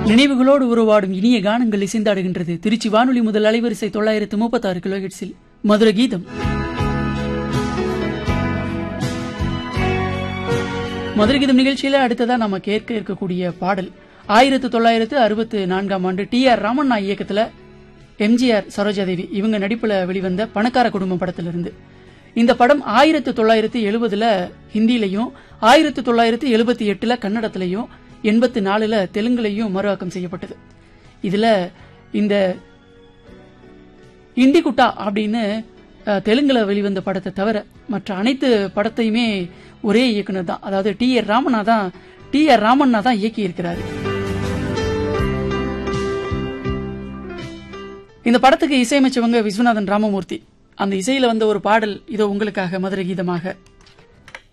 நினைவுகளோடு உருவாடும் இனிய கானங்கள் இசைந்தாடுகின்றது திருச்சி வானொலி முதல் அலைவரிசை தொள்ளாயிரத்து முப்பத்தாறு கிலோஹெட்ஸில் மதுர கீதம் மதுர கீதம் நிகழ்ச்சியில அடுத்ததா நம்ம கேட்க இருக்கக்கூடிய பாடல் ஆயிரத்து தொள்ளாயிரத்து அறுபத்து நான்காம் ஆண்டு டி ஆர் ராமண்ணா இயக்கத்துல எம்ஜிஆர் சரோஜாதேவி இவங்க நடிப்புல வெளிவந்த பணக்கார குடும்பம் படத்திலிருந்து இந்த படம் ஆயிரத்து தொள்ளாயிரத்து எழுபதுல ஹிந்திலையும் ஆயிரத்து தொள்ளாயிரத்து எழுபத்தி எட்டுல கன்னடத்திலையும் எண்பத்தி நாலுல தெலுங்குலையும் மறுஆக்கம் செய்யப்பட்டது இதுல இந்த இண்டி குட்டா அப்படின்னு அஹ், தெலுங்குல வெளிவந்த படத்தை தவிர மற்ற அனைத்து படத்தையுமே ஒரே இயக்குனர் தான் அதாவது டி ஆர் ராமண்ணா தான் டி ஆர் ராமண்ணா தான் இயக்கி இருக்கிறாரு இந்த படத்துக்கு இசையமைச்சவங்க விஸ்வநாதன் ராமமூர்த்தி அந்த இசையில வந்த ஒரு பாடல் இதோ உங்களுக்காக மதுரை கீதமாக